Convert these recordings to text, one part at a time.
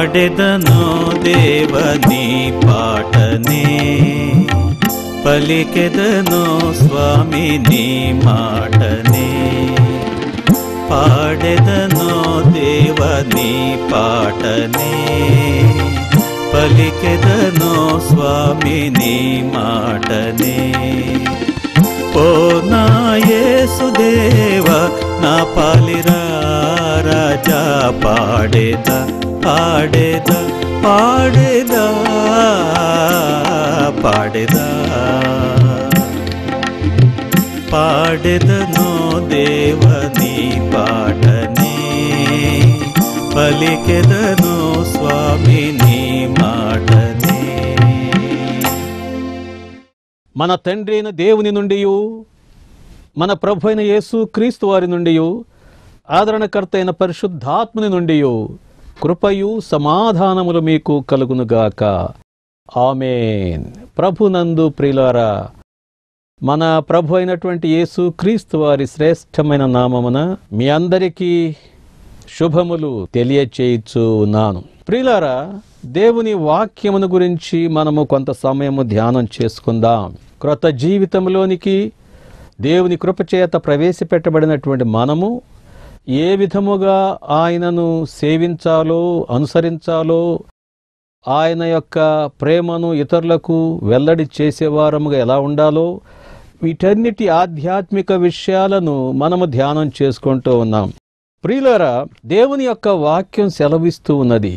పాడెదను దేవని పాటనే పలికెదను స్వామి నీ మాటనే పాడెదను దేవని పాటనే పలికెదను స్వామి నీ మాటనే ఓ నా యేసుదేవ నా పాలిరా రాజా పాడేదా పాడేదా పాడేదా పాడేదా పాడెదను దేవని పాటనే పలికెదను స్వామి నీ మాటనే మన తండ్రి అయిన దేవుని నుండి మన ప్రభు అయిన యేసు క్రీస్తు వారి నుండి ఆదరణకర్త అయిన పరిశుద్ధాత్మని నుండి కృపయు సమాధానములు మీకు కలుగునుగాక ఆమెన్ ప్రభునందు ప్రియులారా మన ప్రభు అయినటువంటి యేసు క్రీస్తు వారి శ్రేష్టమైన నామమున మీ అందరికీ శుభములు తెలియచేయచ్చు ఉన్నాను ప్రియులారా దేవుని వాక్యమును గురించి మనము కొంత సమయము ధ్యానం చేసుకుందాం క్రొత్త జీవితంలోనికి దేవుని కృపచేత ప్రవేశపెట్టబడినటువంటి మనము ఏ విధముగా ఆయనను సేవించాలో అనుసరించాలో ఆయన యొక్క ప్రేమను ఇతరులకు వెల్లడి చేసేవారముగా ఎలా ఉండాలో వీటన్నిటి ఆధ్యాత్మిక విషయాలను మనము ధ్యానం చేసుకుంటూ ఉన్నాం ప్రియులారా దేవుని యొక్క వాక్యం సెలవిస్తూ ఉన్నది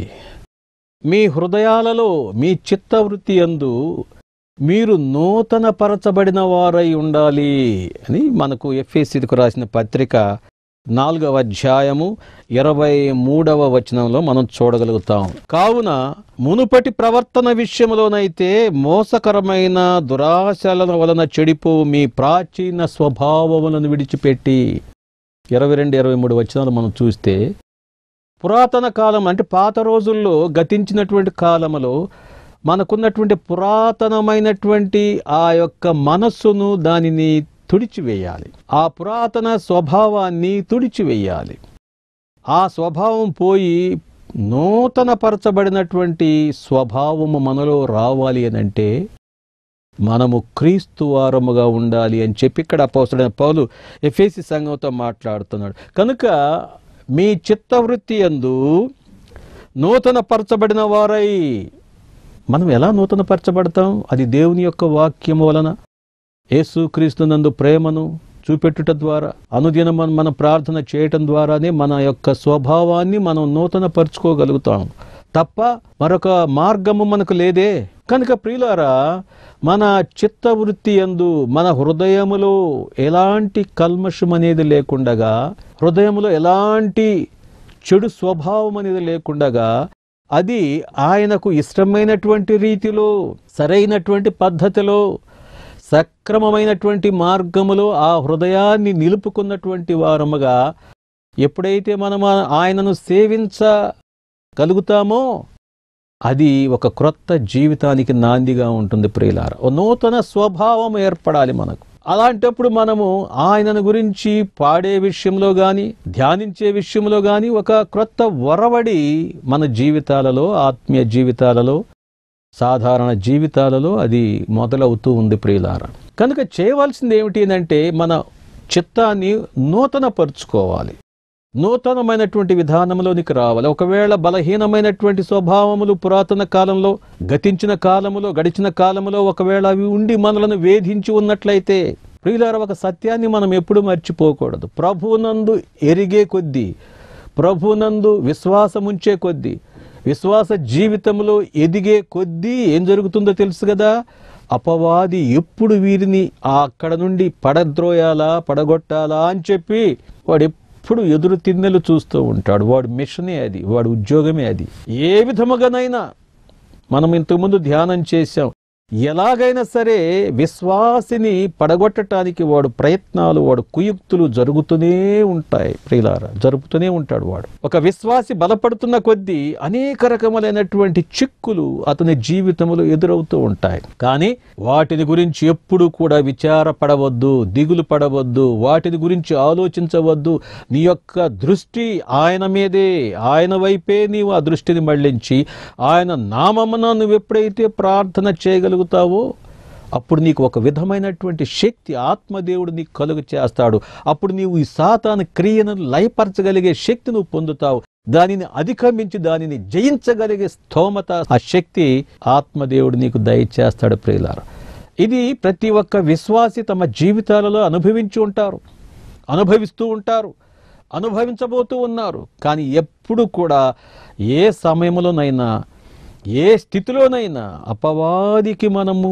మీ హృదయాలలో మీ చిత్తవృత్తి యందు మీరు నూతన పరచబడిన వారై ఉండాలి అని మనకు ఎఫ్ఎస్సికు రాసిన పత్రిక నాలుగవ అధ్యాయము ఇరవై మూడవ వచనంలో మనం చూడగలుగుతాం కావున మునుపటి ప్రవర్తన విషయంలోనైతే మోసకరమైన దురాశల వలన చెడిపో మీ ప్రాచీన స్వభావములను విడిచిపెట్టి ఇరవై రెండు ఇరవై మూడు వచనాలు మనం చూస్తే పురాతన కాలం అంటే పాత రోజుల్లో గతించినటువంటి కాలములో మనకున్నటువంటి పురాతనమైనటువంటి ఆ యొక్క మనస్సును దానిని తుడిచివేయాలి ఆ పురాతన స్వభావాన్ని తుడిచివేయాలి ఆ స్వభావం పోయి నూతన పరచబడినటువంటి స్వభావము మనలో రావాలి అని అంటే మనము క్రీస్తు వారముగా ఉండాలి అని చెప్పి ఇక్కడ అపోసడైన పౌలు ఎఫేసి సంఘంతో మాట్లాడుతున్నాడు కనుక మీ చిత్తవృత్తి యందు నూతన పరచబడిన వారై మనం ఎలా నూతన పరచబడతాం అది దేవుని యొక్క వాక్యం వలన యేసు క్రీస్తునందు ప్రేమను చూపెట్టుట ద్వారా అనుదినం మనం మన ప్రార్థన చేయటం ద్వారానే మన యొక్క స్వభావాన్ని మనం నూతన పరుచుకోగలుగుతాం తప్ప మరొక మార్గము మనకు లేదే కనుక ప్రియులారా మన చిత్తవృత్తి యందు మన హృదయములో ఎలాంటి కల్మషం అనేది లేకుండగా హృదయములో ఎలాంటి చెడు స్వభావం అనేది లేకుండగా అది ఆయనకు ఇష్టమైనటువంటి రీతిలో సరైనటువంటి పద్ధతిలో సక్రమమైనటువంటి మార్గములో ఆ హృదయాన్ని నిలుపుకున్నటువంటి వారముగా ఎప్పుడైతే మనం ఆ- ఆయనను సేవించగలుగుతామో అది ఒక క్రొత్త జీవితానికి నాందిగా ఉంటుంది ప్రియులార ఓ నూతన స్వభావం ఏర్పడాలి మనకు అలాంటప్పుడు మనము ఆయనను గురించి పాడే విషయంలో గాని ధ్యానించే విషయంలో గాని ఒక క్రొత్త వరవడి మన జీవితాలలో ఆత్మీయ జీవితాలలో సాధారణ జీవితాలలో అది మొదలవుతూ ఉంది ప్రియులార కనుక చేయవలసింది ఏమిటి అంటే మన చిత్తాన్ని నూతన పరుచుకోవాలి నూతనమైనటువంటి విధానంలోనికి రావాలి ఒకవేళ బలహీనమైనటువంటి స్వభావములు పురాతన కాలంలో గతించిన కాలములో గడిచిన కాలములో ఒకవేళ అవి ఉండి మనలను వేధించి ఉన్నట్లయితే ప్రియులార ఒక సత్యాన్ని మనం ఎప్పుడు మర్చిపోకూడదు ప్రభునందు ఎరిగే కొద్దీ ప్రభునందు విశ్వాసముంచే కొద్దీ విశ్వాస జీవితంలో ఎదిగే కొద్దీ ఏం జరుగుతుందో తెలుసు కదా అపవాది ఎప్పుడు వీరిని ఆ అక్కడ నుండి పడద్రోయాలా పడగొట్టాలా అని చెప్పి వాడు ఎప్పుడు ఎదురు తిన్నెలు చూస్తూ ఉంటాడు వాడు మిషనే అది వాడి ఉద్యోగమే అది ఏ విధముగానైనా మనం ఇంతకుముందు ధ్యానం చేశాం ఎలాగైనా సరే విశ్వాసిని పడగొట్టడానికి వాడు ప్రయత్నాలు వాడు కుయుక్తులు జరుగుతూనే ఉంటాయి ప్రియులారా జరుపుతూనే ఉంటాడు వాడు ఒక విశ్వాసి బలపడుతున్న కొద్దీ అనేక రకములైనటువంటి చిక్కులు అతని జీవితంలో ఎదురవుతూ ఉంటాయి కానీ వాటిని గురించి ఎప్పుడు కూడా విచారపడవద్దు దిగులు పడవద్దు వాటిని గురించి ఆలోచించవద్దు నీ యొక్క దృష్టి ఆయన మీదే ఆయన వైపే నీవు ఆ దృష్టిని మళ్ళించి ఆయన నామమున నువ్వు ఎప్పుడైతే ప్రార్థన చేయగలుగుతావో అప్పుడు నీకు ఒక విధమైనటువంటి శక్తి ఆత్మదేవుడు నీకు కలుగు చేస్తాడు అప్పుడు నీవు ఈ సాతాను క్రియను లయపరచగలిగే శక్తి నువ్వు పొందుతావు దానిని అధిగమించి దానిని జయించగలిగే స్థోమత ఆ శక్తి ఆత్మదేవుడు నీకు దయచేస్తాడు ప్రియులార ఇది ప్రతి ఒక్క విశ్వాసి తమ జీవితాలలో అనుభవించి ఉంటారు అనుభవిస్తూ ఉంటారు అనుభవించబోతూ ఉన్నారు కానీ ఎప్పుడు కూడా ఏ సమయంలోనైనా ఏ స్థితిలోనైనా అపవాదికి మనము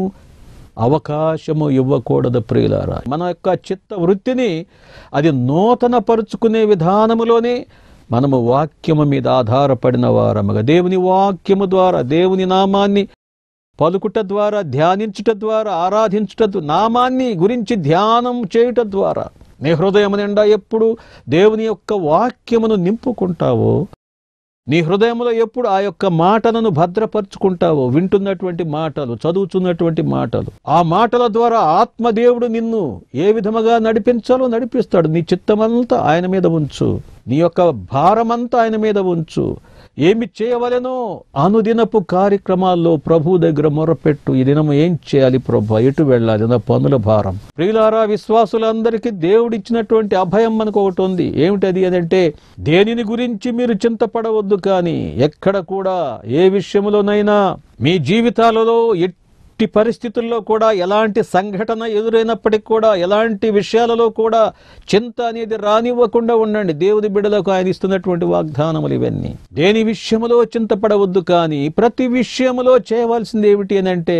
అవకాశము ఇవ్వకూడదు ప్రియులారా మన యొక్క చిత్త వృత్తిని అది నూతన పరుచుకునే విధానములోనే మనము వాక్యము మీద ఆధారపడిన వారముగా దేవుని వాక్యము ద్వారా దేవుని నామాన్ని పలుకుట ద్వారా ధ్యానించుట ద్వారా ఆరాధించుట ద్వా- నామాన్ని గురించి ధ్యానం చేయుట ద్వారా నీ హృదయం నిండా ఎప్పుడు దేవుని యొక్క వాక్యమును నింపుకుంటావో నీ హృదయంలో ఎప్పుడు ఆ యొక్క మాటలను భద్రపరుచుకుంటావో వింటున్నటువంటి మాటలు చదువుతున్నటువంటి మాటలు ఆ మాటల ద్వారా ఆత్మదేవుడు నిన్ను ఏ విధముగా నడిపించాలో నడిపిస్తాడు నీ చిత్తమంతా ఆయన మీద ఉంచు నీ యొక్క భారమంతా ఆయన మీద ఉంచు ఏమి చేయవలెనో అనుదినపు కార్యక్రమాల్లో ప్రభు దగ్గర మొరపెట్టు ఈ దినము ఏం చేయాలి ప్రభు ఎటు వెళ్ళాలి నా పనుల భారం ప్రియులారా విశ్వాసులందరికీ దేవుడిచ్చినటువంటి అభయం మనకు ఒకటి ఉంది ఏమిటది అదంటే దేనిని గురించి మీరు చింతపడవద్దు కానీ ఎక్కడ కూడా ఏ విషయంలోనైనా మీ జీవితాలలో ఎట్టి పరిస్థితుల్లో కూడా ఎలాంటి సంఘటన ఎదురైనప్పటికీ కూడా ఎలాంటి విషయాలలో కూడా చింత అనేది రానివ్వకుండా ఉండండి దేవుని బిడ్డలకు ఆయన ఇస్తున్నటువంటి వాగ్దానములు ఇవన్నీ దేని విషయములో చింతపడవద్దు కానీ ప్రతి విషయములో చేయవలసింది ఏమిటి అని అంటే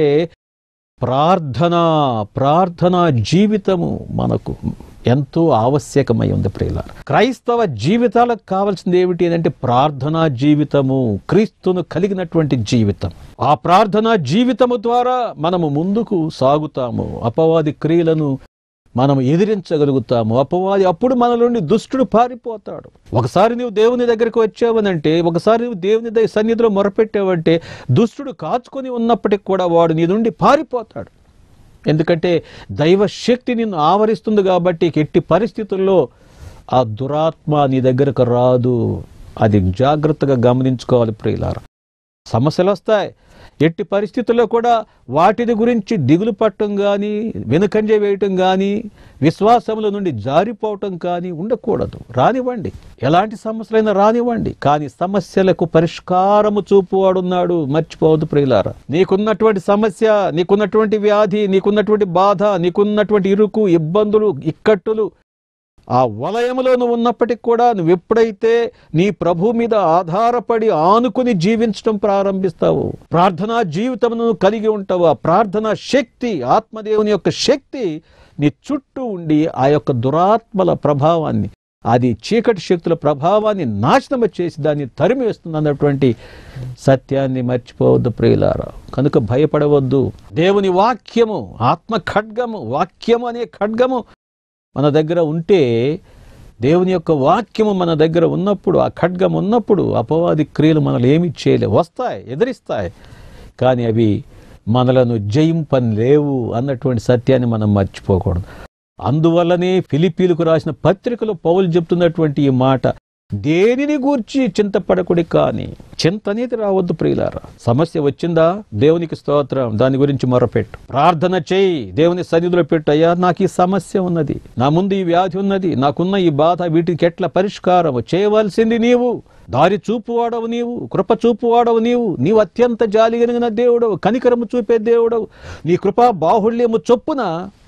ప్రార్థన ప్రార్థన జీవితము మనకు ఎంతో ఆవశ్యకమై ఉంది ప్రియులార క్రైస్తవ జీవితాలకు కావాల్సింది ఏమిటి అంటే ప్రార్థనా జీవితము క్రీస్తును కలిగినటువంటి జీవితం ఆ ప్రార్థనా జీవితము ద్వారా మనము ముందుకు సాగుతాము అపవాది క్రియలను మనం ఎదిరించగలుగుతాము అపవాది అప్పుడు మన నుండి దుష్టుడు పారిపోతాడు ఒకసారి నువ్వు దేవుని దగ్గరికి వచ్చావనంటే ఒకసారి నువ్వు దేవుని దగ్గర సన్నిధిలో మొరపెట్టావంటే దుష్టుడు కాచుకొని ఉన్నప్పటికి కూడా వాడు నీ నుండి పారిపోతాడు ఎందుకంటే దైవ శక్తి నిన్ను ఆవరిస్తుంది కాబట్టి ఎట్టి పరిస్థితుల్లో ఆ దురాత్మ నీ దగ్గరకు రాదు అది జాగ్రత్తగా గమనించుకోవాలి ప్రియులార సమస్యలు వస్తాయి ఎట్టి పరిస్థితుల్లో కూడా వాటిని గురించి దిగులు పట్టడం కానీ వెనుకంజ వేయటం కానీ విశ్వాసముల నుండి జారిపోవటం కానీ ఉండకూడదు రానివ్వండి ఎలాంటి సమస్యలైనా రానివ్వండి కానీ సమస్యలకు పరిష్కారము చూపువాడున్నాడు మర్చిపోవద్దు ప్రియులారా నీకున్నటువంటి సమస్య నీకున్నటువంటి వ్యాధి నీకున్నటువంటి బాధ నీకున్నటువంటి ఇరుకు ఇబ్బందులు ఇక్కట్టులు ఆ వలయములో నువ్వు ఉన్నప్పటికి కూడా నువ్వు ఎప్పుడైతే నీ ప్రభు మీద ఆధారపడి ఆనుకుని జీవించడం ప్రారంభిస్తావు ప్రార్థనా జీవితం నువ్వు కలిగి ఉంటావు ఆ ప్రార్థనా శక్తి ఆత్మదేవుని యొక్క శక్తి నీ చుట్టూ ఉండి ఆ యొక్క దురాత్మల ప్రభావాన్ని అది చీకటి శక్తుల ప్రభావాన్ని నాశనం చేసి దాన్ని తరిమివేస్తుంది అన్నటువంటి సత్యాన్ని మర్చిపోవద్దు ప్రియులారా కనుక భయపడవద్దు దేవుని వాక్యము ఆత్మ ఖడ్గము వాక్యము అనే ఖడ్గము మన దగ్గర ఉంటే దేవుని యొక్క వాక్యము మన దగ్గర ఉన్నప్పుడు ఆ ఖడ్గం ఉన్నప్పుడు అపవాది క్రియలు మనల్ని ఏమి చేయలేవు వస్తాయి ఎదిరిస్తాయి కానీ అవి మనలను జయింపని లేవు అన్నటువంటి సత్యాన్ని మనం మర్చిపోకూడదు అందువల్లనే ఫిలిపీలకు రాసిన పత్రికలో పౌలు చెప్తున్నటువంటి ఈ మాట దేనిని గూర్చి చింతపడకుడి కానీ చింత అనేది రావద్దు ప్రియులారా సమస్య వచ్చిందా దేవునికి స్తోత్రం దాని గురించి మొరపెట్టు ప్రార్థన చేయి దేవుని సన్నిధిలో పెట్టు అయ్యా నాకు ఈ సమస్య ఉన్నది నా ముందు ఈ వ్యాధి ఉన్నది నాకున్న ఈ బాధ వీటికి ఎట్లా పరిష్కారం చేయవలసింది నీవు దారి చూపువాడవు నీవు కృప చూపువాడవు నీవు నీవు అత్యంత జాలి కలిగిన దేవుడవు కనికరము చూపే దేవుడవు నీ కృపా బాహుళ్యము చొప్పున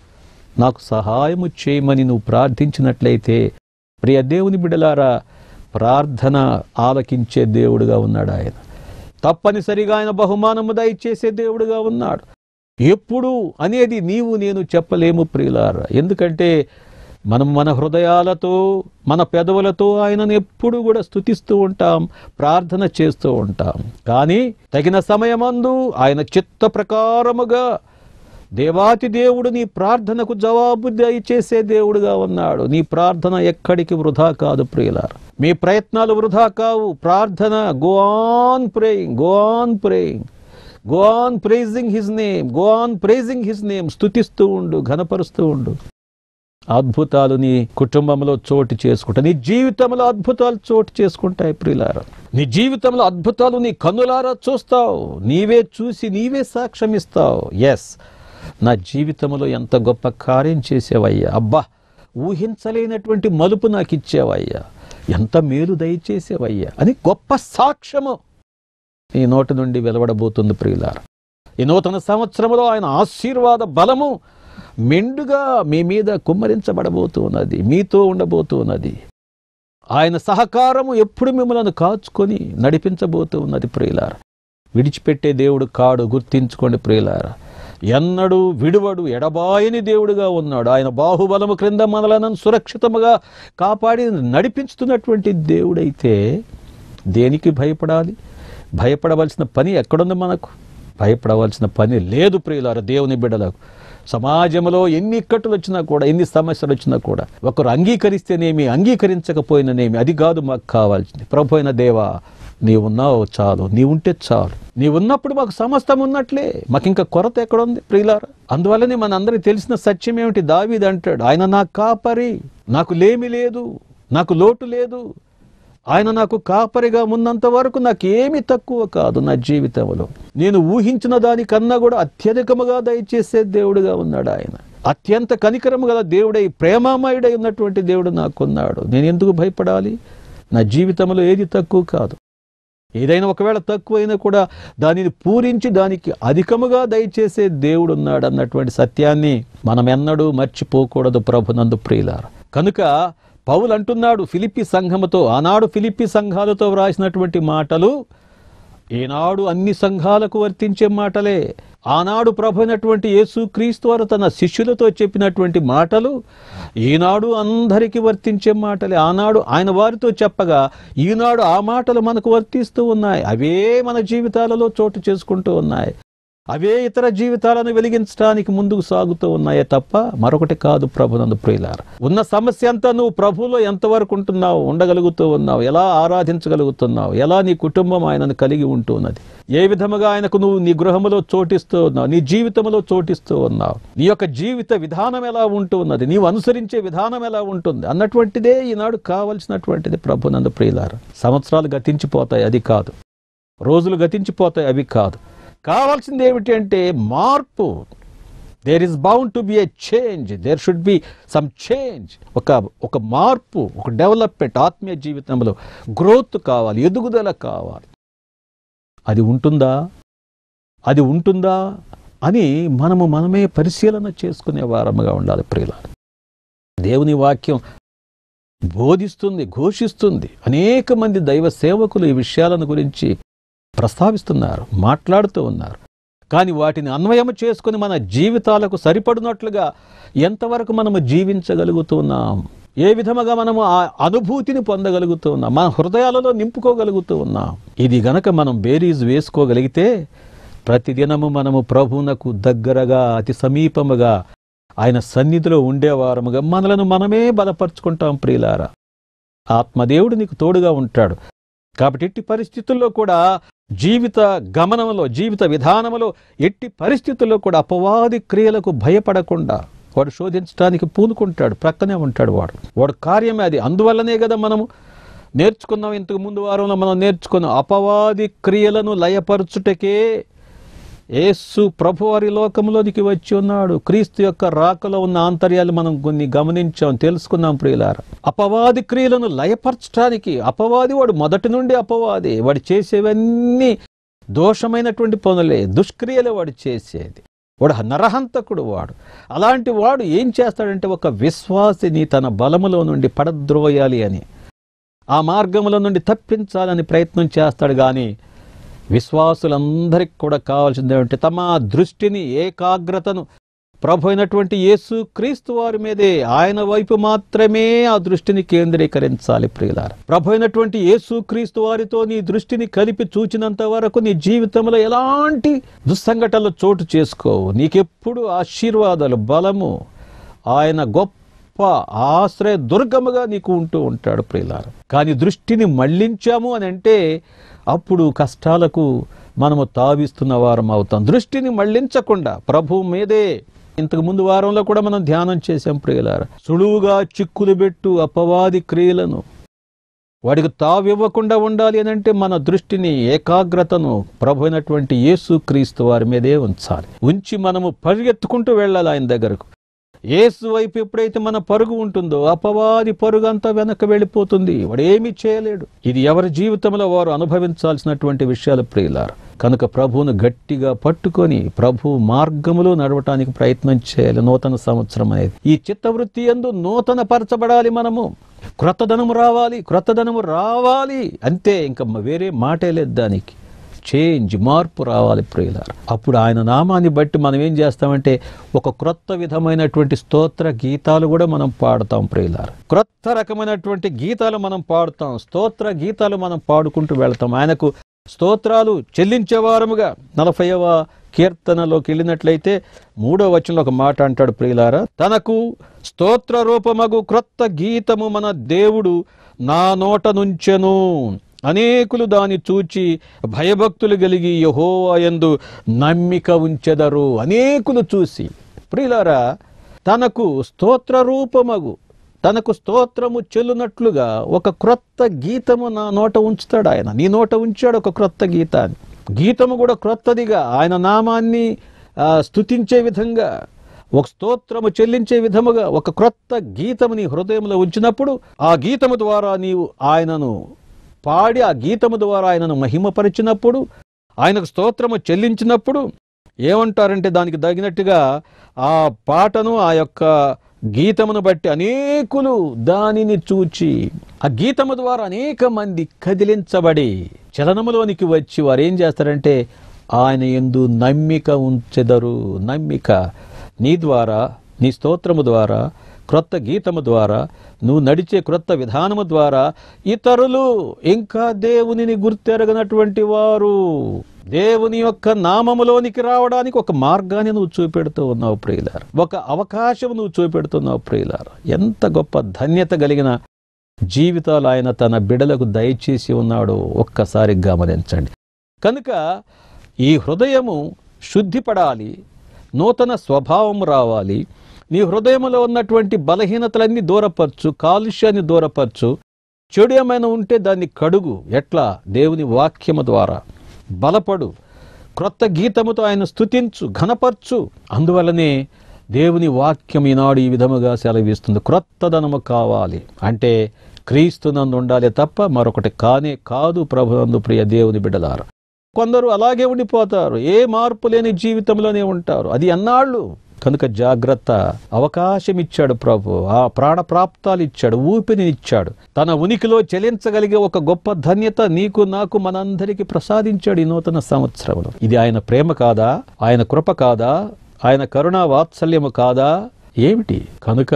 నాకు సహాయము చేయమని నువ్వు ప్రార్థించినట్లయితే ప్రియ దేవుని బిడలారా ప్రార్థన ఆలకించే దేవుడుగా ఉన్నాడు ఆయన తప్పనిసరిగా ఆయన బహుమానము దయచేసే దేవుడుగా ఉన్నాడు ఎప్పుడు అనేది నీవు నేను చెప్పలేము ప్రియులారా ఎందుకంటే మనం మన హృదయాలతో మన పెదవులతో ఆయనను ఎప్పుడు కూడా స్తుతిస్తూ ఉంటాం ప్రార్థన చేస్తూ ఉంటాం కానీ తగిన సమయమందు ఆయన చిత్త ప్రకారముగా దేవాతి దేవుడు నీ ప్రార్థనకు జవాబు దయచేసే దేవుడుగా ఉన్నాడు నీ ప్రార్థన ఎక్కడికి వృధా కాదు ప్రియులారు మీ ప్రయత్నాలు వృధా కావు ప్రార్థన go on praying go on praying go on praising his name go on praising his name స్తుతిస్తూ ఉండు ఘనపరుస్తూ ఉండు అద్భుతాలు నీ కుటుంబంలో చోటు చేసుకుంటాయి నీ జీవితంలో అద్భుతాలు చోటు చేసుకుంటాయి ప్రియులారా నీ జీవితంలో అద్భుతాలు నీ కన్నులారా చూస్తావు నీవే చూసి నీవే సాక్ష్యం ఇస్తావు ఎస్ నా జీవితంలో ఎంత గొప్ప కార్యం చేసేవయ్యా అబ్బా ఊహించలేనటువంటి మలుపు నాకు ఇచ్చేవయ్యా ఎంత మేలు దయచేసేవయ్యా అని గొప్ప సాక్ష్యము నీ నోటి నుండి వెలువడబోతుంది ప్రియులారా ఈ నూతన సంవత్సరంలో ఆయన ఆశీర్వాద బలము మెండుగా మీ మీద కుమ్మరించబడబోతూ ఉన్నది మీతో ఉండబోతూ ఉన్నది ఆయన సహకారము ఎప్పుడు మిమ్మల్ని కాచుకొని నడిపించబోతూ ఉన్నది ప్రియులార విడిచిపెట్టే దేవుడు కాడు గుర్తించుకోండి ప్రియులార ఎన్నడూ విడువడు ఎడబాయని దేవుడుగా ఉన్నాడు ఆయన బాహుబలము క్రింద మనలను సురక్షితముగా కాపాడి నడిపించుతున్నటువంటి దేవుడైతే దేనికి భయపడాలి భయపడవలసిన పని ఎక్కడుంది మనకు భయపడవలసిన పని లేదు ప్రియులార దేవుని బిడ్డలకు సమాజంలో ఎన్ని ఇక్కట్లు వచ్చినా కూడా ఎన్ని సమస్యలు వచ్చినా కూడా ఒకరు అంగీకరిస్తేనేమి అంగీకరించకపోయిననేమి అది కాదు మాకు కావాల్సింది ప్రభు అయిన దేవా నీవున్నావు చాలు నీవుంటే చాలు నీవున్నప్పుడు మాకు సమస్తం ఉన్నట్లే మాకు ఇంకా కొరత ఎక్కడుంది ప్రియులారా అందువల్లనే మనందరికి తెలిసిన సత్యం ఏమిటి దావీది అంటాడు ఆయన నా కాపరి నాకు లేమి లేదు నాకు లోటు లేదు ఆయన నాకు కాపరిగా ఉన్నంత వరకు నాకు ఏమి తక్కువ కాదు నా జీవితంలో నేను ఊహించిన దానికన్నా కూడా అత్యధికముగా దయచేసే దేవుడుగా ఉన్నాడు ఆయన అత్యంత కనికరము గల దేవుడై ప్రేమామయుడై ఉన్నటువంటి దేవుడు నాకున్నాడు నేను ఎందుకు భయపడాలి నా జీవితంలో ఏది తక్కువ కాదు ఏదైనా ఒకవేళ తక్కువైనా కూడా దానిని పూరించి దానికి అధికముగా దయచేసే దేవుడు ఉన్నాడు అన్నటువంటి సత్యాన్ని మనం ఎన్నడూ మర్చిపోకూడదు ప్రభునందు ప్రియులార కనుక పౌలు అంటున్నాడు ఫిలిప్పి సంఘముతో ఆనాడు ఫిలిప్పి సంఘాలతో వ్రాసినటువంటి మాటలు ఈనాడు అన్ని సంఘాలకు వర్తించే మాటలే ఆనాడు ప్రభు అయినటువంటి యేసు క్రీస్తు వారు తన శిష్యులతో చెప్పినటువంటి మాటలు ఈనాడు అందరికీ వర్తించే మాటలే ఆనాడు ఆయన వారితో చెప్పగా ఈనాడు ఆ మాటలు మనకు వర్తిస్తూ ఉన్నాయి అవే మన జీవితాలలో చోటు చేసుకుంటూ ఉన్నాయి అవే ఇతర జీవితాలను వెలిగించడానికి ముందుకు సాగుతూ ఉన్నాయే తప్ప మరొకటి కాదు ప్రభునందు ప్రియులార ఉన్న సమస్య అంతా నువ్వు ప్రభులో ఎంతవరకు ఉంటున్నావు ఉండగలుగుతూ ఉన్నావు ఎలా ఆరాధించగలుగుతున్నావు ఎలా నీ కుటుంబం ఆయనను కలిగి ఉంటున్నది ఏ విధముగా ఆయనకు నువ్వు నీ గృహములో చోటిస్తూ ఉన్నావు నీ జీవితంలో చోటిస్తూ ఉన్నావు నీ యొక్క జీవిత విధానం ఎలా ఉంటూ ఉన్నది నీవు అనుసరించే విధానం ఎలా ఉంటుంది అన్నటువంటిదే ఈనాడు కావలసినటువంటిది ప్రభునందు ప్రియులార సంవత్సరాలు గతించిపోతాయి అది కాదు రోజులు గతించిపోతాయి అవి కాదు కావాల్సింది ఏమిటి అంటే మార్పు there is bound to be a change there should be some change ఒక ఒక మార్పు ఒక డెవలప్మెంట్ ఆత్మీయ జీవితంలో గ్రోత్ కావాలి ఎదుగుదల కావాలి అది ఉంటుందా అది ఉంటుందా అని మనము మనమే పరిశీలన చేసుకునే వారముగా ఉండాలి ప్రియుల దేవుని వాక్యం బోధిస్తుంది ఘోషిస్తుంది అనేక మంది దైవ సేవకులు ఈ విషయాలను గురించి ప్రస్తావిస్తున్నారు మాట్లాడుతూ ఉన్నారు కానీ వాటిని అన్వయం చేసుకుని మన జీవితాలకు సరిపడినట్లుగా ఎంతవరకు మనము జీవించగలుగుతున్నాం ఏ విధముగా మనము ఆ అనుభూతిని పొందగలుగుతున్నాం మన హృదయాలలో నింపుకోగలుగుతూ ఉన్నాం ఇది గనక మనం బేరీజ్ వేసుకోగలిగితే ప్రతిదినము మనము ప్రభువునకు దగ్గరగా అతి సమీపముగా ఆయన సన్నిధిలో ఉండేవారముగా మనలను మనమే బలపరుచుకుంటాం ప్రియులారా ఆత్మదేవుడు నీకు తోడుగా ఉంటాడు కాబట్టి ఎట్టి పరిస్థితుల్లో కూడా జీవిత గమనంలో జీవిత విధానంలో ఎట్టి పరిస్థితుల్లో కూడా అపవాది క్రియలకు భయపడకుండా వాడు శోధించడానికి పూనుకుంటాడు ప్రక్కనే ఉంటాడు వాడు వాడు కార్యమే అది అందువల్లనే కదా మనము నేర్చుకున్నాం ఇంతకు ముందు వారంలో మనం నేర్చుకున్నాం అపవాది క్రియలను లయపరచుటకే యేసు ప్రభువారి లోకంలోనికి వచ్చి ఉన్నాడు క్రీస్తు యొక్క రాకలో ఉన్న ఆంతర్యాలు మనం కొన్ని గమనించాం తెలుసుకున్నాం ప్రియులార అపవాది క్రియలను లయపరచడానికి అపవాది వాడు మొదటి నుండి అపవాది వాడు చేసేవన్నీ దోషమైనటువంటి పనులే దుష్క్రియలే వాడు చేసేది వాడు నరహంతకుడు వాడు అలాంటి వాడు ఏం చేస్తాడంటే ఒక విశ్వాసిని తన బలములో నుండి పడద్రోయాలి అని ఆ మార్గముల నుండి తప్పించాలని ప్రయత్నం చేస్తాడు కానీ విశ్వాసులందరికీ కూడా కావాల్సింది ఏమంటే తమ దృష్టిని ఏకాగ్రతను ప్రభు అయినటువంటి యేసు క్రీస్తు వారి మీదే ఆయన వైపు మాత్రమే ఆ దృష్టిని కేంద్రీకరించాలి ప్రియులార ప్రభు అయినటువంటి యేసు క్రీస్తు వారితో నీ దృష్టిని కలిపి చూచినంత వరకు నీ జీవితంలో ఎలాంటి దుస్సంఘటనలు చోటు చేసుకోవు నీకెప్పుడు ఆశీర్వాదాలు బలము ఆయన గొప్ప ఆశ్రయ దుర్గముగా నీకు ఉంటూ ఉంటాడు ప్రియులార కానీ దృష్టిని మళ్ళించాము అని అంటే అప్పుడు కష్టాలకు మనము తావిస్తున్న వారం అవుతాం దృష్టిని మళ్ళించకుండా ప్రభు మీదే ఇంతకు ముందు వారంలో కూడా మనం ధ్యానం చేశాం ప్రియులార సులువుగా చిక్కులు పెట్టు అపవాది క్రియలను వాడికి తావివ్వకుండా ఉండాలి అని అంటే మన దృష్టిని ఏకాగ్రతను ప్రభు అయినటువంటి యేసు క్రీస్తు వారి మీదే ఉంచాలి ఉంచి మనము పరిగెత్తుకుంటూ వెళ్ళాలి ఆయన దగ్గరకు యేసు వైపు ఎప్పుడైతే మన పరుగు ఉంటుందో అపవాది పరుగు అంతా వెనక్కి వెళ్ళిపోతుంది వాడు ఏమీ చేయలేడు ఇది ఎవరి జీవితంలో వారు అనుభవించాల్సినటువంటి విషయాలు ప్రియులారు కనుక ప్రభువును గట్టిగా పట్టుకొని ప్రభు మార్గములో నడవటానికి ప్రయత్నం చేయాలి నూతన సంవత్సరం అనేది ఈ చిత్తవృత్తి ఎందు నూతన పరచబడాలి మనము క్రొత్తదనము రావాలి క్రొత్తదనము రావాలి అంతే ఇంకా వేరే మాటే లేదు దానికి చేంజ్ మార్పు రావాలి ప్రియులారు అప్పుడు ఆయన నామాన్ని బట్టి మనం ఏం చేస్తామంటే ఒక క్రొత్త విధమైనటువంటి స్తోత్ర గీతాలు కూడా మనం పాడుతాం ప్రియులారు క్రొత్త రకమైనటువంటి గీతాలు మనం పాడుతాం స్తోత్ర గీతాలు మనం పాడుకుంటూ వెళ్తాం ఆయనకు స్తోత్రాలు చెల్లించేవారముగా నలభైవ కీర్తనలోకి వెళ్ళినట్లయితే మూడో వచనంలో ఒక మాట అంటాడు ప్రియులారా తనకు స్తోత్ర రూపమగు క్రొత్త గీతము మన దేవుడు నా నోట నుంచెను అనేకులు దాన్ని చూచి భయభక్తులు కలిగి యహోవాయందు నమ్మిక ఉంచెదరు అనేకులు చూసి ప్రియులారా తనకు స్తోత్ర రూపమగు తనకు స్తోత్రము చెల్లునట్లుగా ఒక క్రొత్త గీతము నా నోట ఉంచుతాడు ఆయన నీ నోట ఉంచాడు ఒక క్రొత్త గీతాన్ని గీతము కూడా క్రొత్తదిగా ఆయన నామాన్ని ఆ, స్తుతించే విధంగా ఒక స్తోత్రము చెల్లించే విధముగా ఒక క్రొత్త గీతము నీ హృదయంలో ఉంచినప్పుడు ఆ గీతము ద్వారా నీవు ఆయనను పాడి ఆ గీతము ద్వారా ఆయనను మహిమపరిచినప్పుడు ఆయనకు స్తోత్రము చెల్లించినప్పుడు ఏమంటారంటే దానికి తగినట్టుగా ఆ పాటను ఆ యొక్క గీతమును బట్టి అనేకులు దానిని చూచి ఆ గీతము ద్వారా అనేక మంది కదిలించబడి చలనములోనికి వచ్చి వారు ఏం చేస్తారంటే ఆయన ఎందు నమ్మిక ఉంచెదరు నమ్మిక నీ ద్వారా నీ స్తోత్రము ద్వారా క్రొత్త గీతము ద్వారా నువ్వు నడిచే క్రొత్త విధానము ద్వారా ఇతరులు ఇంకా దేవునిని గుర్తెరగనటువంటి వారు దేవుని యొక్క నామములోనికి రావడానికి ఒక మార్గాన్ని నువ్వు చూపెడుతూ ఉన్నావు ప్రియులారు ఒక అవకాశం నువ్వు చూపెడుతున్నావు ప్రియులారు ఎంత గొప్ప ధన్యత కలిగిన జీవితాలు ఆయన తన బిడలకు దయచేసి ఉన్నాడో ఒక్కసారి గమనించండి కనుక ఈ హృదయము శుద్ధిపడాలి నూతన స్వభావం రావాలి నీ హృదయంలో ఉన్నటువంటి బలహీనతలన్నీ దూరపరచు కాలుష్యాన్ని దూరపరచు చెడు ఏమైనా ఉంటే దాన్ని కడుగు ఎట్లా దేవుని వాక్యము ద్వారా బలపడు క్రొత్త గీతముతో ఆయన స్తుతించు ఘనపరచు అందువలనే దేవుని వాక్యం ఈనాడు ఈ విధముగా సెలవిస్తుంది క్రొత్తదనము కావాలి అంటే క్రీస్తు నందు ఉండాలి తప్ప మరొకటి కానే కాదు ప్రభునందు ప్రియ దేవుని బిడ్డలారు కొందరు అలాగే ఉండిపోతారు ఏ మార్పు లేని జీవితంలోనే ఉంటారు అది ఎన్నాళ్ళు కనుక జాగ్రత్త అవకాశం ఇచ్చాడు ప్రభు ఆ ప్రాణ ప్రాప్తాలు ఇచ్చాడు ఊపిరిని ఇచ్చాడు తన ఉనికిలో చెలించగలిగే ఒక గొప్ప ధన్యత నీకు నాకు మనందరికీ ప్రసాదించాడు ఈ నూతన సంవత్సరంలో ఇది ఆయన ప్రేమ కాదా ఆయన కృప కాదా ఆయన కరుణా వాత్సల్యము కాదా ఏమిటి కనుక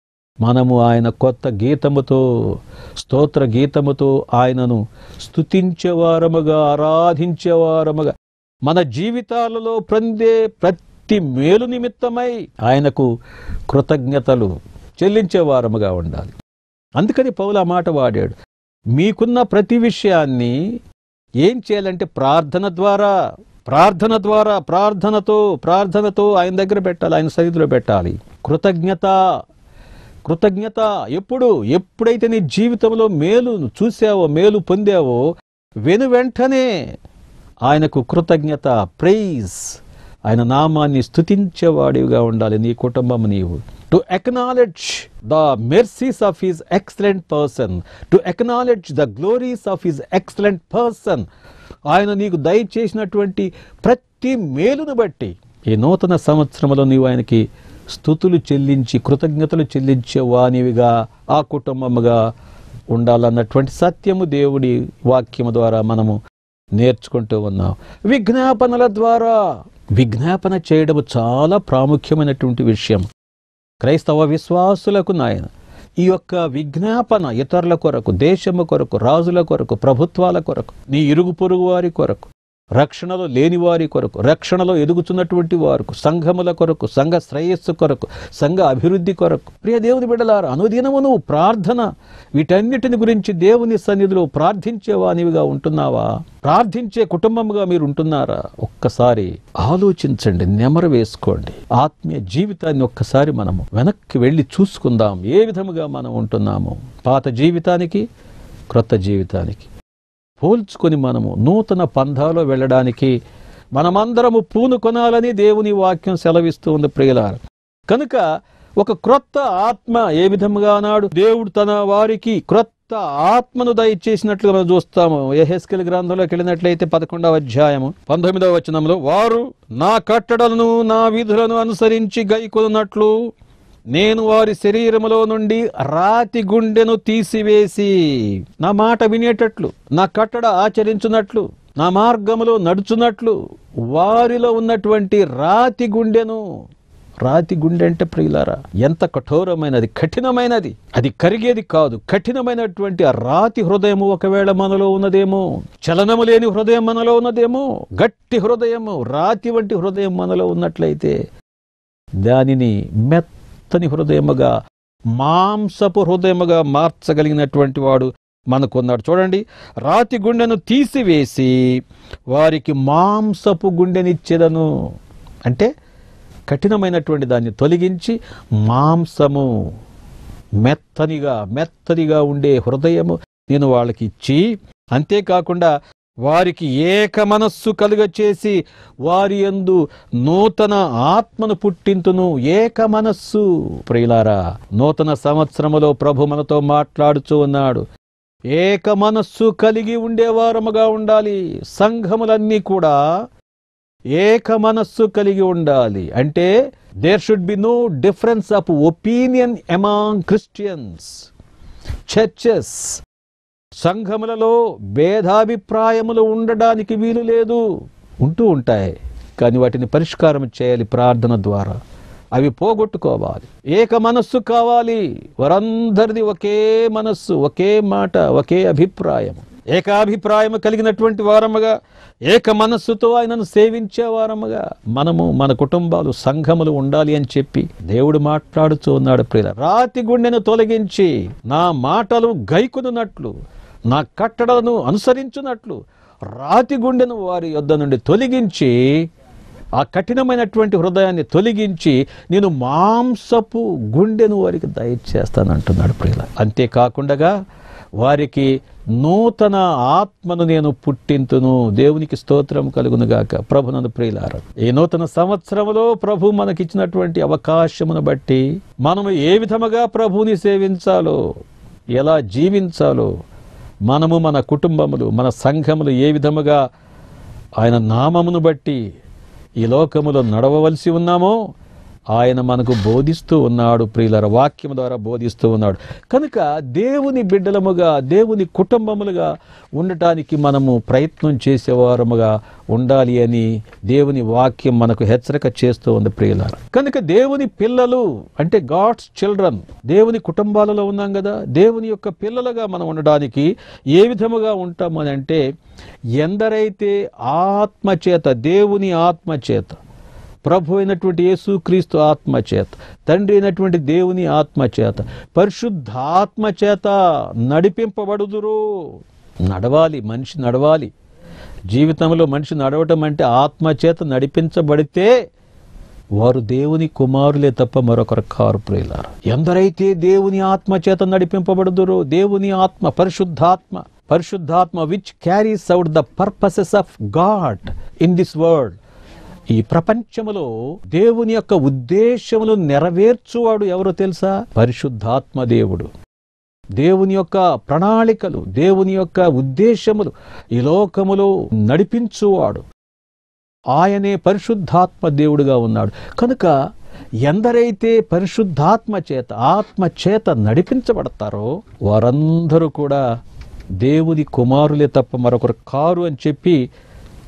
మనము ఆయన కొత్త గీతముతో స్తోత్ర గీతముతో ఆయనను స్తుతించేవారముగా ఆరాధించేవారముగా మన జీవితాలలో పొందే ప్రతి మేలు నిమిత్తమై ఆయనకు కృతజ్ఞతలు చెల్లించేవారముగా ఉండాలి అందుకని పౌలు ఆ మాట వాడాడు మీకున్న ప్రతి విషయాన్ని ఏం చేయాలంటే ప్రార్థన ద్వారా ప్రార్థన ద్వారా ప్రార్థనతో ప్రార్థనతో ఆయన దగ్గర పెట్టాలి ఆయన సన్నిధిలో పెట్టాలి కృతజ్ఞత కృతజ్ఞత ఎప్పుడు ఎప్పుడైతే నీ జీవితంలో మేలు చూసావో మేలు పొందావో వెను వెంటనే ఆయనకు కృతజ్ఞత ప్రైజ్ ఆయన నామాన్ని స్తుతించేవాడివిగా ఉండాలి నీ కుటుంబం నీవు to acknowledge the mercies of his excellent person to acknowledge the glories of his excellent person ఆయన నీకు దయచేసినటువంటి ప్రతి మేలును బట్టి ఈ నూతన సంవత్సరంలో నీవు ఆయనకి స్థుతులు చెల్లించి కృతజ్ఞతలు చెల్లించే వానివిగా ఆ కుటుంబముగా ఉండాలన్నటువంటి సత్యము దేవుడి వాక్యము ద్వారా మనము నేర్చుకుంటూ ఉన్నాం విజ్ఞాపనల ద్వారా విజ్ఞాపన చేయడం చాలా ప్రాముఖ్యమైనటువంటి విషయం క్రైస్తవ విశ్వాసులకు నాయన ఈ యొక్క విజ్ఞాపన ఇతరుల కొరకు దేశము కొరకు రాజుల కొరకు ప్రభుత్వాల కొరకు నీ ఇరుగు పొరుగు వారి కొరకు రక్షణలో లేని వారి కొరకు రక్షణలో ఎదుగుతున్నటువంటి వారికి సంఘముల కొరకు సంఘ శ్రేయస్సు కొరకు సంఘ అభివృద్ధి కొరకు ప్రియ దేవుని బిడ్డలారా అనుదినము నువ్వు ప్రార్థన వీటన్నిటిని గురించి దేవుని సన్నిధిలో ప్రార్థించేవానివిగా ఉంటున్నావా ప్రార్థించే కుటుంబముగా మీరు ఉంటున్నారా ఒక్కసారి ఆలోచించండి నెమరు వేసుకోండి ఆత్మీయ జీవితాన్ని ఒక్కసారి మనము వెనక్కి వెళ్ళి చూసుకుందాం ఏ విధముగా మనం ఉంటున్నాము పాత జీవితానికి క్రొత్త జీవితానికి పోల్చుకొని మనము నూతన పంథాలో వెళ్ళడానికి మనమందరము పూనుకొనాలని దేవుని వాక్యం సెలవిస్తూ ఉంది ప్రియులార కనుక ఒక క్రొత్త ఆత్మ ఏ విధముగా అన్నాడు దేవుడు తన వారికి క్రొత్త ఆత్మను దయచేసినట్లుగా మనం చూస్తాము ఎహెస్కెల్ గ్రంథంలోకి వెళ్ళినట్లయితే పదకొండవ అధ్యాయము పంతొమ్మిదవ వచనంలో వారు నా కట్టడలను నా విధులను అనుసరించి గైకొన్నట్లు నేను వారి శరీరములో నుండి రాతి గుండెను తీసివేసి నా మాట వినేటట్లు నా కట్టడ ఆచరించున్నట్లు నా మార్గములో నడుచున్నట్లు వారిలో ఉన్నటువంటి రాతి గుండెను రాతి గుండె అంటే ప్రియులారా ఎంత కఠోరమైనది కఠినమైనది అది కరిగేది కాదు కఠినమైనటువంటి ఆ రాతి హృదయము ఒకవేళ మనలో ఉన్నదేమో చలనము లేని హృదయం మనలో ఉన్నదేమో గట్టి హృదయము రాతి వంటి హృదయం మనలో ఉన్నట్లయితే దానిని మెత్తని హృదయముగా మాంసపు హృదయముగా మార్చగలిగినటువంటి వాడు మనకున్నాడు చూడండి రాతి గుండెను తీసివేసి వారికి మాంసపు గుండెనిచ్చేదను అంటే కఠినమైనటువంటి దాన్ని తొలగించి మాంసము మెత్తనిగా మెత్తనిగా ఉండే హృదయము నేను వాళ్ళకి ఇచ్చి అంతేకాకుండా వారికి ఏక మనస్సు కలుగ చేసి వారి యందు నూతన ఆత్మను పుట్టింతును ఏక మనస్సు ప్రియులారా నూతన సంవత్సరములో ప్రభు మనతో మాట్లాడుచూ ఉన్నాడు ఏక మనస్సు కలిగి ఉండేవారముగా ఉండాలి సంఘములన్నీ కూడా ఏక మనస్సు కలిగి ఉండాలి అంటే there should be no difference of opinion among Christians churches సంఘములలో భేదాభిప్రాయములు ఉండడానికి వీలు లేదు ఉంటూ ఉంటాయి కానీ వాటిని పరిష్కారం చేయాలి ప్రార్థన ద్వారా అవి పోగొట్టుకోవాలి ఏక మనస్సు కావాలి వారందరిది ఒకే మనస్సు ఒకే మాట ఒకే అభిప్రాయం ఏకాభిప్రాయం కలిగినటువంటి వారముగా ఏక మనస్సుతో ఆయనను సేవించే వారముగా మనము మన కుటుంబాలు సంఘములు ఉండాలి అని చెప్పి దేవుడు మాట్లాడుతూ ఉన్నాడు ప్రియుల రాతి గుండెను తొలగించి నా మాటలు గైకునున్నట్లు నా కట్టడలను అనుసరించున్నట్లు రాతి గుండెను వారి యొద్ద నుండి తొలగించి ఆ కఠినమైనటువంటి హృదయాన్ని తొలగించి నేను మాంసపు గుండెను వారికి దయచేస్తాను అంటున్నాడు ప్రియుల అంతేకాకుండా వారికి నూతన ఆత్మను నేను పుట్టింతును దేవునికి స్తోత్రం కలుగునుగాక ప్రభునందు ప్రియులార ఈ నూతన సంవత్సరములో ప్రభు మనకిచ్చినటువంటి అవకాశమును బట్టి మనము ఏ విధముగా ప్రభుని సేవించాలో ఎలా జీవించాలో మనము మన కుటుంబములు మన సంఘములు ఏ విధముగా ఆయన నామమును బట్టి ఈ లోకములో నడవవలసి ఉన్నామో ఆయన మనకు బోధిస్తూ ఉన్నాడు ప్రియులర వాక్యం ద్వారా బోధిస్తూ ఉన్నాడు కనుక దేవుని బిడ్డలముగా దేవుని కుటుంబములుగా ఉండటానికి మనము ప్రయత్నం చేసేవారముగా ఉండాలి అని దేవుని వాక్యం మనకు హెచ్చరిక చేస్తూ ఉంది ప్రియులార కనుక దేవుని పిల్లలు అంటే గాడ్స్ చిల్డ్రన్ దేవుని కుటుంబాలలో ఉన్నాం కదా దేవుని యొక్క పిల్లలుగా మనం ఉండడానికి ఏ విధముగా ఉంటామని అంటే ఎందరైతే ఆత్మచేత దేవుని ఆత్మచేత ప్రభు అయినటువంటి యేసుక్రీస్తు ఆత్మచేత తండ్రి అయినటువంటి దేవుని ఆత్మచేత పరిశుద్ధాత్మచేత నడిపింపబడుదురు నడవాలి మనిషి నడవాలి జీవితంలో మనిషి నడవటం అంటే ఆత్మచేత నడిపించబడితే వారు దేవుని కుమారులే తప్ప మరొకరు కారు ప్రియులారు ఎందరైతే దేవుని ఆత్మ చేత నడిపింపబడుదురో దేవుని ఆత్మ పరిశుద్ధాత్మ పరిశుద్ధాత్మ which carries out the purposes of God in this world ఈ ప్రపంచములో దేవుని యొక్క ఉద్దేశములు నెరవేర్చువాడు ఎవరో తెలుసా పరిశుద్ధాత్మ దేవుడు దేవుని యొక్క ప్రణాళికలు దేవుని యొక్క ఉద్దేశములు ఈ లోకములో నడిపించువాడు ఆయనే పరిశుద్ధాత్మ దేవుడుగా ఉన్నాడు కనుక ఎందరైతే పరిశుద్ధాత్మ చేత ఆత్మ చేత నడిపించబడతారో వారందరూ కూడా దేవుని కుమారులే తప్ప మరొకరు కారు అని చెప్పి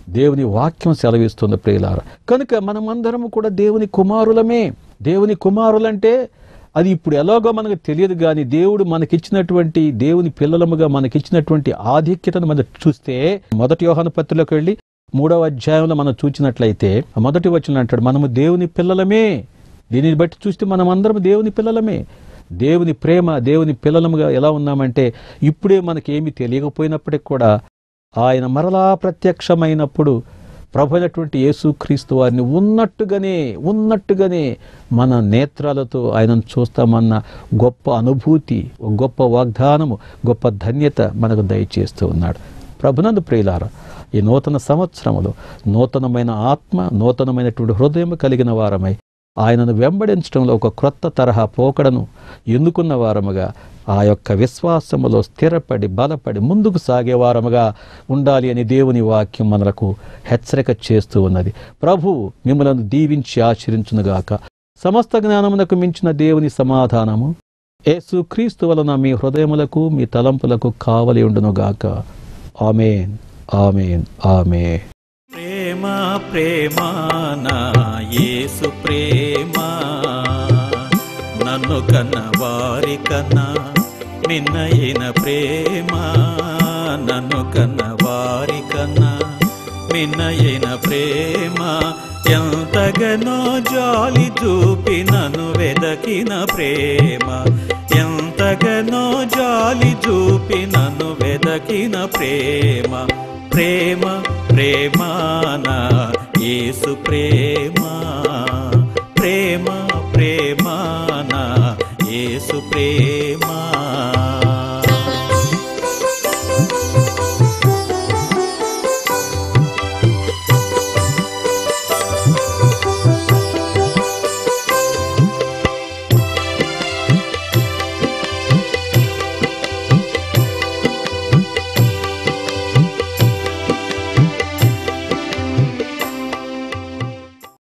దేవుని వాక్యం సెలవిస్తుంది ప్రియులార కనుక మనమందరం కూడా దేవుని కుమారులమే దేవుని కుమారులంటే అది ఇప్పుడు ఎలాగో మనకు తెలియదు కానీ దేవుడు మనకిచ్చినటువంటి దేవుని పిల్లలముగా మనకిచ్చినటువంటి ఆధిక్యతను మనం చూస్తే మొదటి యోహాను పత్రిలోకి వెళ్ళి మూడవ అధ్యాయంలో మనం చూచినట్లయితే ఆ మొదటి వచ్చిన అంటాడు మనము దేవుని పిల్లలమే దీనిని బట్టి చూస్తే మనం అందరం దేవుని పిల్లలమే దేవుని ప్రేమ దేవుని పిల్లలముగా ఎలా ఉన్నామంటే ఇప్పుడే మనకి ఏమి తెలియకపోయినప్పటికి కూడా ఆయన మరలా ప్రత్యక్షమైనప్పుడు ప్రభు అయినటువంటి యేసుక్రీస్తు వారిని ఉన్నట్టుగానే ఉన్నట్టుగానే మన నేత్రాలతో ఆయనను చూస్తామన్న గొప్ప అనుభూతి ఒక గొప్ప వాగ్దానము గొప్ప ధన్యత మనకు దయచేస్తూ ఉన్నాడు ప్రభునందు ప్రియులార ఈ నూతన సంవత్సరములో నూతనమైన ఆత్మ నూతనమైనటువంటి హృదయం కలిగిన వారమై ఆయనను వెంబడించడంలో ఒక క్రొత్త తరహా పోకడను ఎన్నుకున్న వారముగా ఆ యొక్క విశ్వాసములో స్థిరపడి బలపడి ముందుకు సాగే వారముగా ఉండాలి అని దేవుని వాక్యం మనలకు హెచ్చరిక చేస్తూ ఉన్నది ప్రభు మిమ్మలను దీవించి ఆచరించునుగాక సమస్త జ్ఞానమునకు మించిన దేవుని సమాధానము యేసు క్రీస్తు వలన మీ హృదయములకు మీ తలంపులకు కావలి ఉండునుగాక ఆమెన్ ఆమెన్ ఆమెన్ ప్రేమ ప్రేమ నా యేసు ప్రేమ నన్ను కన్న వారి కన్నా మిన్నయిన ప్రేమ నన్ను కన్న వారి కన్నా మిన్నయిన ప్రేమ ఎంతగానో జాలి చూపి నన్ను వెదకిన ప్రేమ ఎంతగానో జాలి చూపి నన్ను వెదకిన ప్రేమ ప్రేమ ప్రేమానా యేసు ప్రేమ ప్రేమ ప్రేమానా యేసు ప్రేమ